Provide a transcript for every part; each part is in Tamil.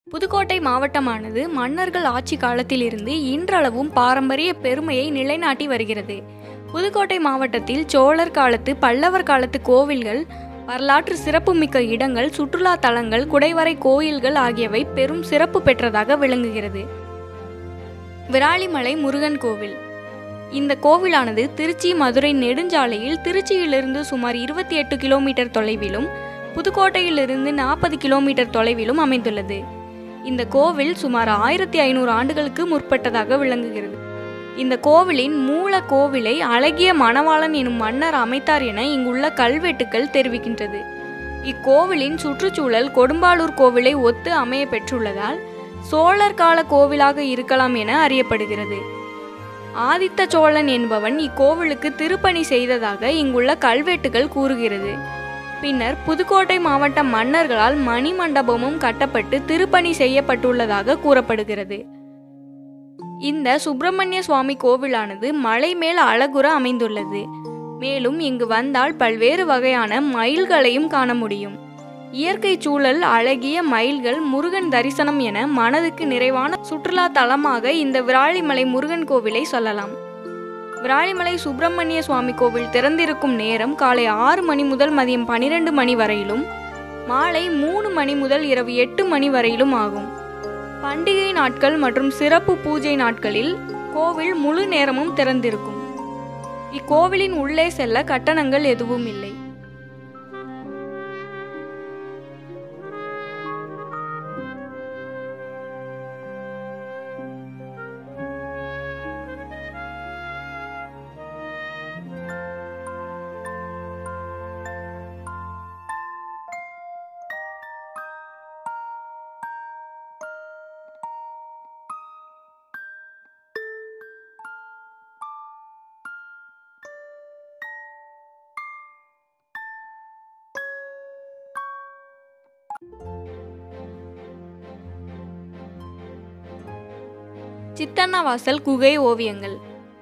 புதுக்கோட்டை மாவட்டமானது மன்னர்கள் ஆட்சி காலத்திலிருந்து இன்றளவும் பாரம்பரிய பெருமையை நிலைநாட்டி வருகிறது புதுக்கோட்டை மாவட்டத்தில் சோழர் காலத்து பல்லவர் காலத்து கோவில்கள் வரலாற்று சிறப்புமிக்க இடங்கள் சுற்றுலா தலங்கள் குடைவரை கோயில்கள் ஆகியவை பெரும் சிறப்பு பெற்றதாக விளங்குகிறது விராலிமலை முருகன் கோவில் இந்த கோவிலானது திருச்சி மதுரை நெடுஞ்சாலையில் திருச்சியிலிருந்து சுமார் இருபத்தி எட்டு கிலோமீட்டர் தொலைவிலும் புதுக்கோட்டையிலிருந்து நாற்பது கிலோமீட்டர் தொலைவிலும் அமைந்துள்ளது இந்த கோவில் சுமார் ஆயிரத்தி ஐநூறு ஆண்டுகளுக்கு முற்பட்டதாக விளங்குகிறது இந்த கோவிலின் மூல கோவிலை அழகிய மணவாளன் எனும் மன்னர் அமைத்தார் என இங்குள்ள கல்வெட்டுக்கள் தெரிவிக்கின்றது இக்கோவிலின் சுற்றுச்சூழல் கொடும்பாளூர் கோவிலை ஒத்து அமைய பெற்றுள்ளதால் சோழர் கால கோவிலாக இருக்கலாம் என அறியப்படுகிறது ஆதித்த சோழன் என்பவன் இக்கோவிலுக்கு திருப்பணி செய்ததாக இங்குள்ள கல்வெட்டுகள் கூறுகிறது பின்னர் புதுக்கோட்டை மாவட்ட மன்னர்களால் மணிமண்டபமும் கட்டப்பட்டு திருப்பணி செய்யப்பட்டுள்ளதாக கூறப்படுகிறது இந்த சுப்பிரமணிய சுவாமி கோவிலானது மலை மேல் அழகுற அமைந்துள்ளது மேலும் இங்கு வந்தால் பல்வேறு வகையான மயில்களையும் காண முடியும் இயற்கை சூழல் அழகிய மயில்கள் முருகன் தரிசனம் என மனதுக்கு நிறைவான சுற்றுலா தலமாக இந்த விராலிமலை முருகன் கோவிலை சொல்லலாம் விராலிமலை சுப்பிரமணிய சுவாமி கோவில் திறந்திருக்கும் நேரம் காலை ஆறு மணி முதல் மதியம் பனிரெண்டு மணி வரையிலும் மாலை மூணு மணி முதல் இரவு எட்டு மணி வரையிலும் ஆகும் பண்டிகை நாட்கள் மற்றும் சிறப்பு பூஜை நாட்களில் கோவில் முழு நேரமும் திறந்திருக்கும் இக்கோவிலின் உள்ளே செல்ல கட்டணங்கள் எதுவும் இல்லை சித்தன்னவாசல் குகை ஓவியங்கள்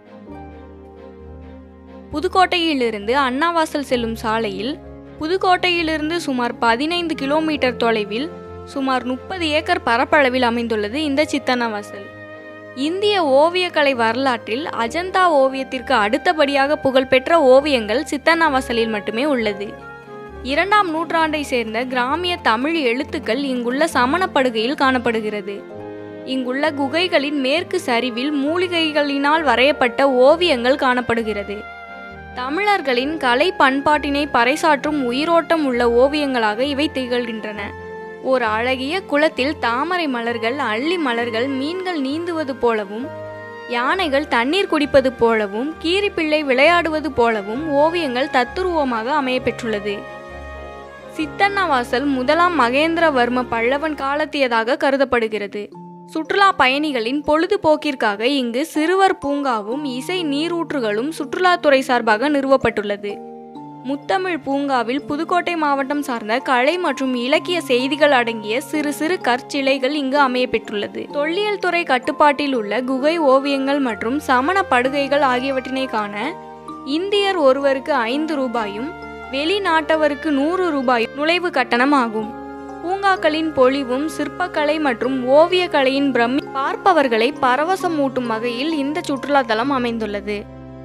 புதுக்கோட்டையிலிருந்து அண்ணாவாசல் செல்லும் சாலையில் புதுக்கோட்டையிலிருந்து சுமார் பதினைந்து கிலோமீட்டர் தொலைவில் சுமார் முப்பது ஏக்கர் பரப்பளவில் அமைந்துள்ளது இந்த சித்தன்னவாசல் இந்திய ஓவியக்கலை வரலாற்றில் அஜந்தா ஓவியத்திற்கு அடுத்தபடியாக புகழ்பெற்ற ஓவியங்கள் சித்தன்னவாசலில் மட்டுமே உள்ளது இரண்டாம் நூற்றாண்டை சேர்ந்த கிராமிய தமிழ் எழுத்துக்கள் இங்குள்ள சமணப்படுகையில் காணப்படுகிறது இங்குள்ள குகைகளின் மேற்கு சரிவில் மூலிகைகளினால் வரையப்பட்ட ஓவியங்கள் காணப்படுகிறது தமிழர்களின் கலை பண்பாட்டினை பறைசாற்றும் உயிரோட்டம் உள்ள ஓவியங்களாக இவை திகழ்கின்றன ஒரு அழகிய குளத்தில் தாமரை மலர்கள் அள்ளி மலர்கள் மீன்கள் நீந்துவது போலவும் யானைகள் தண்ணீர் குடிப்பது போலவும் கீரிப்பிள்ளை விளையாடுவது போலவும் ஓவியங்கள் தத்துருவமாக அமையப்பெற்றுள்ளது சித்தன்னவாசல் முதலாம் மகேந்திரவர்ம பல்லவன் காலத்தியதாக கருதப்படுகிறது சுற்றுலா பயணிகளின் பொழுதுபோக்கிற்காக இங்கு சிறுவர் பூங்காவும் இசை நீரூற்றுகளும் சுற்றுலாத்துறை சார்பாக நிறுவப்பட்டுள்ளது முத்தமிழ் பூங்காவில் புதுக்கோட்டை மாவட்டம் சார்ந்த கலை மற்றும் இலக்கிய செய்திகள் அடங்கிய சிறு சிறு கற்சிலைகள் இங்கு அமையப்பெற்றுள்ளது தொல்லியல் துறை கட்டுப்பாட்டில் உள்ள குகை ஓவியங்கள் மற்றும் சமண படுகைகள் ஆகியவற்றினை காண இந்தியர் ஒருவருக்கு ஐந்து ரூபாயும் வெளிநாட்டவருக்கு நூறு ரூபாயும் நுழைவு கட்டணம் ஆகும் பூங்காக்களின் பொலிவும் சிற்பக்கலை மற்றும் ஓவியக்கலையின் பிரம்மி பார்ப்பவர்களை பரவசமூட்டும் வகையில் இந்த சுற்றுலாத்தலம் அமைந்துள்ளது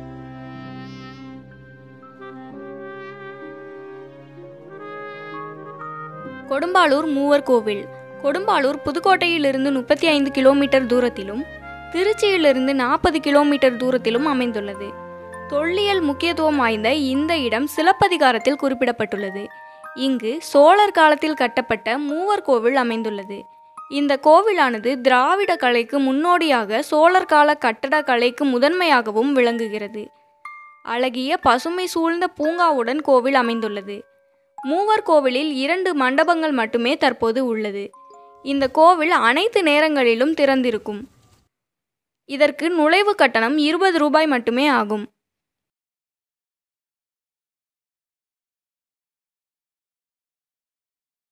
கொடும்பாளூர் மூவர் கோவில் கொடும்பாளூர் புதுக்கோட்டையிலிருந்து முப்பத்தி ஐந்து கிலோமீட்டர் தூரத்திலும் திருச்சியிலிருந்து நாற்பது கிலோமீட்டர் தூரத்திலும் அமைந்துள்ளது தொல்லியல் முக்கியத்துவம் வாய்ந்த இந்த இடம் சிலப்பதிகாரத்தில் குறிப்பிடப்பட்டுள்ளது இங்கு சோழர் காலத்தில் கட்டப்பட்ட மூவர் கோவில் அமைந்துள்ளது இந்த கோவிலானது திராவிட கலைக்கு முன்னோடியாக சோழர் கால கட்டடக்கலைக்கு முதன்மையாகவும் விளங்குகிறது அழகிய பசுமை சூழ்ந்த பூங்காவுடன் கோவில் அமைந்துள்ளது மூவர் கோவிலில் இரண்டு மண்டபங்கள் மட்டுமே தற்போது உள்ளது இந்த கோவில் அனைத்து நேரங்களிலும் திறந்திருக்கும் இதற்கு நுழைவு கட்டணம் இருபது ரூபாய் மட்டுமே ஆகும்